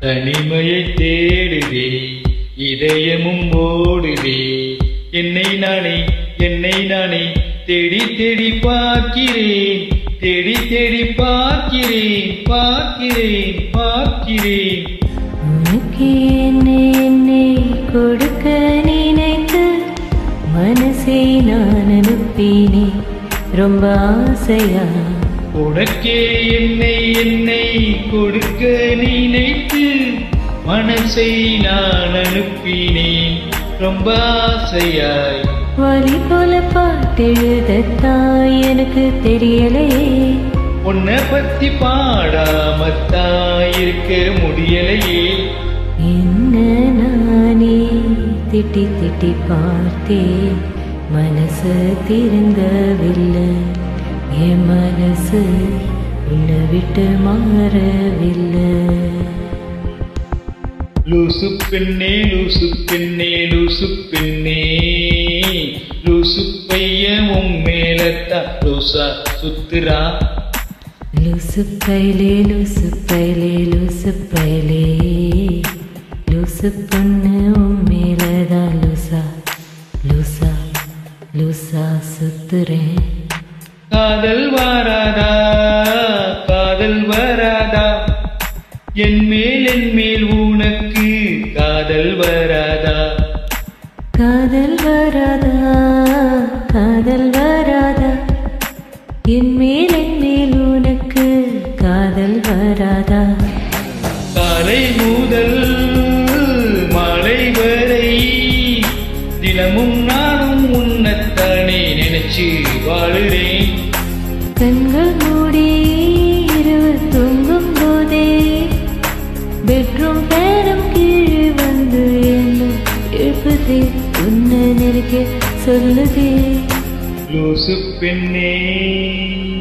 தனிமையை தேடுதே இதயமும் ஓடுதே என்னை நானே என்னை நானே தேடி தேடி பார்க்கிறேன் தேடி தேடி பார்க்கிறேன் பார்க்கிறேன் பார்க்கிறேன் உனக்கு என்னை என்னை கொடுக்க நினைத்து மனசை நான் அனுப்பினேன் ரொம்ப ஆசையா உனக்கே என்னை என்னை கொடுக்க நினைத்து மனசை நான் அனுப்பினேன் ரொம்ப ஆசையாய் வழி போல பாட்டெழுதத்தான் எனக்கு தெரியலையே உன்னை பத்தி பாடாமத்தான் இருக்க முடியலையே என்ன நானே திட்டி திட்டி பார்த்தேன் மனசு திருந்தவில்லை என் மனசு உன்னை விட்டு மாறவில்லை லூசு பெண்ணே லூசு பெண்ணே லூசு பெண்ணே லூசு பையன் உன் மேலத்தான் லூசா சுத்துறா லூசு பைலே லூசு பைலே லூசு பைலே லூசு பொண்ணு உன் மேலதான் லூசா லூசா லூசா சுத்துறேன் காதல் வராதா காதல் வராதா என் மேல் என் மேல் உனக்கு காதல் வராதா காதல் வராதா காதல் வராதா என் மேல் என் மேல் உனக்கு காதல் வராதா காலை முதல் மாலை வரை தினமும் நானும் உன்னைத்தானே நினைச்சு வாழுறேன் கண்கள் மூடி இரவு தூங்கும் போதே பெட்ரூம் பேரம் கீழே வந்து என்ன எழுப்புதே உன்னை நினைக்க சொல்லுதே லூசு பெண்ணே